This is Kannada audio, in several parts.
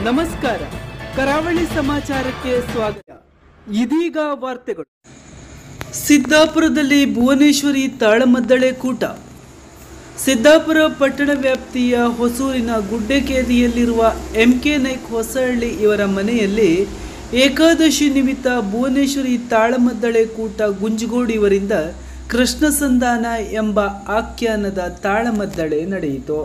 ನಮಸ್ಕಾರ ಕರಾವಳಿ ಸಮಾಚಾರಕ್ಕೆ ಸ್ವಾಗತ ಇದೀಗ ವಾರ್ತೆಗಳು ಸಿದ್ದಾಪುರದಲ್ಲಿ ಭುವನೇಶ್ವರಿ ತಾಳಮದ್ದಳೆ ಕೂಟ ಸಿದ್ದಾಪುರ ಪಟ್ಟಣ ವ್ಯಾಪ್ತಿಯ ಹೊಸೂರಿನ ಗುಡ್ಡೆಕೇರಿಯಲ್ಲಿರುವ ಎಂ ಕೆ ನಾಯ್ಕ್ ಹೊಸಹಳ್ಳಿ ಇವರ ಮನೆಯಲ್ಲಿ ಏಕಾದಶಿ ನಿಮಿತ್ತ ಭುವನೇಶ್ವರಿ ತಾಳಮದ್ದಳೆ ಕೂಟ ಗುಂಜುಗೋಡು ಇವರಿಂದ ಕೃಷ್ಣ ಸಂಧಾನ ಎಂಬ ಆಖ್ಯಾನದ ತಾಳಮದ್ದಳೆ ನಡೆಯಿತು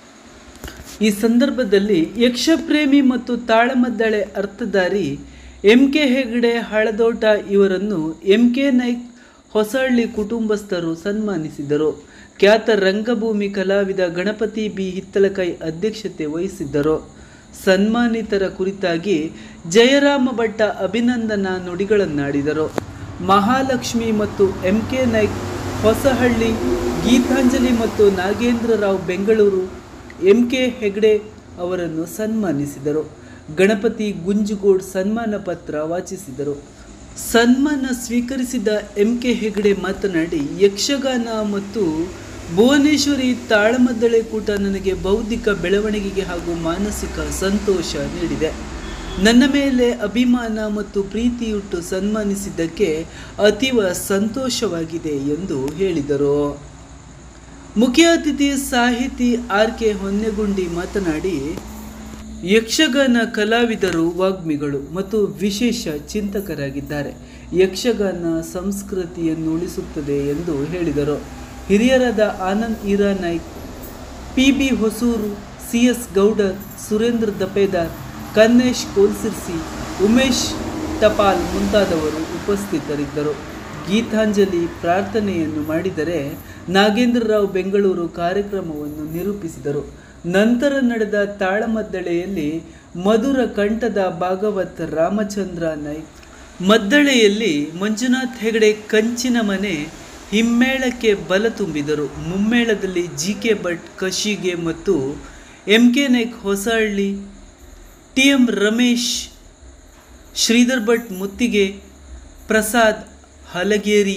ಈ ಸಂದರ್ಭದಲ್ಲಿ ಯಕ್ಷಪ್ರೇಮಿ ಮತ್ತು ತಾಳಮದ್ದಳೆ ಅರ್ಥಧಾರಿ ಎಂ ಕೆ ಹೆಗಡೆ ಹಳದೋಟ ಇವರನ್ನು ಎಂ ಕೆ ನಾಯ್ಕ್ ಹೊಸಹಳ್ಳಿ ಕುಟುಂಬಸ್ಥರು ಸನ್ಮಾನಿಸಿದರು ಖ್ಯಾತ ರಂಗಭೂಮಿ ಕಲಾವಿದ ಗಣಪತಿ ಬಿ ಹಿತ್ತಲಕೈ ಅಧ್ಯಕ್ಷತೆ ವಹಿಸಿದ್ದರು ಸನ್ಮಾನಿತರ ಕುರಿತಾಗಿ ಜಯರಾಮ ಭಟ್ಟ ಅಭಿನಂದನಾ ನುಡಿಗಳನ್ನಾಡಿದರು ಮಹಾಲಕ್ಷ್ಮಿ ಮತ್ತು ಎಂ ಕೆ ನಾಯ್ಕ್ ಹೊಸಹಳ್ಳಿ ಗೀತಾಂಜಲಿ ಮತ್ತು ನಾಗೇಂದ್ರ ರಾವ್ ಬೆಂಗಳೂರು ಎಂ ಕೆ ಹೆಗ್ಡೆ ಅವರನ್ನು ಸನ್ಮಾನಿಸಿದರು ಗಣಪತಿ ಗುಂಜುಗೋಡ್ ಸನ್ಮಾನ ಪತ್ರ ವಾಚಿಸಿದರು ಸನ್ಮಾನ ಸ್ವೀಕರಿಸಿದ ಎಂ ಕೆ ಹೆಗ್ಡೆ ಮಾತನಾಡಿ ಯಕ್ಷಗಾನ ಮತ್ತು ಭುವನೇಶ್ವರಿ ತಾಳಮದ್ದಳೆ ಕೂಟ ನನಗೆ ಬೌದ್ಧಿಕ ಬೆಳವಣಿಗೆಗೆ ಹಾಗೂ ಮಾನಸಿಕ ಸಂತೋಷ ನೀಡಿದೆ ನನ್ನ ಮೇಲೆ ಅಭಿಮಾನ ಮತ್ತು ಪ್ರೀತಿಯುಟ್ಟು ಸನ್ಮಾನಿಸಿದ್ದಕ್ಕೆ ಅತೀವ ಸಂತೋಷವಾಗಿದೆ ಎಂದು ಹೇಳಿದರು ಮುಖ್ಯ ಅತಿಥಿ ಸಾಹಿತಿ ಆರ್ ಕೆ ಹೊನ್ನೆಗುಂಡಿ ಮಾತನಾಡಿ ಯಕ್ಷಗಾನ ಕಲಾವಿದರು ವಾಗ್ಮಿಗಳು ಮತ್ತು ವಿಶೇಷ ಚಿಂತಕರಾಗಿದ್ದಾರೆ ಯಕ್ಷಗಾನ ಸಂಸ್ಕೃತಿಯನ್ನು ಉಳಿಸುತ್ತದೆ ಎಂದು ಹೇಳಿದರು ಹಿರಿಯರಾದ Anand Eera Naik P B Hosur C S Gowdar Surendra Dapedar Kannesh Kolsirsi Umesh Tapal ಮುಂತಾದವರು ಉಪಸ್ಥಿತರಿದ್ದರು ಗೀತಾಂಜಲಿ ಪ್ರಾರ್ಥನೆಯನ್ನು ಮಾಡಿದರೆ ನಾಗೇಂದ್ರರಾವ್ ಬೆಂಗಳೂರು ಕಾರ್ಯಕ್ರಮವನ್ನು ನಿರೂಪಿಸಿದರು ನಂತರ ನಡೆದ ತಾಳಮದ್ದಳೆಯಲ್ಲಿ ಮಧುರ ಕಂಠದ ಭಾಗವತ್ ರಾಮಚಂದ್ರ ನಾಯ್ಕ್ ಮದ್ದಳೆಯಲ್ಲಿ ಮಂಜುನಾಥ್ ಹೆಗಡೆ ಕಂಚಿನ ಮನೆ ಹಿಮ್ಮೇಳಕ್ಕೆ ಬಲ ತುಂಬಿದರು ಮುಮ್ಮೇಳದಲ್ಲಿ ಜಿ ಕೆ ಭಟ್ ಕಶಿಗೆ ಮತ್ತು M K Naik Hosahalli T M Ramesh Shridhar Bhat Muttige Prasad Halageri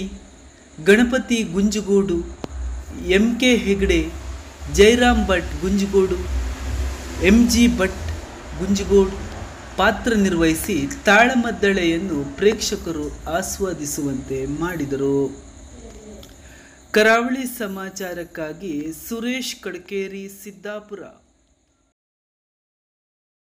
Ganapati Gunjugodu M K Hegde Jayaram Bhat Gunjugodu M G Bhat Gunjugodu ಪಾತ್ರ ನಿರ್ವಹಿಸಿ ತಾಳಮದ್ದಳೆಯನ್ನು ಪ್ರೇಕ್ಷಕರು ಆಸ್ವಾದಿಸುವಂತೆ ಮಾಡಿದರು ಕರಾವಳಿ ಸಮಾಚಾರಕ್ಕಾಗಿ ಸುರೇಶ್ ಕಡ್ಕೇರಿ ಸಿದ್ದಾಪುರ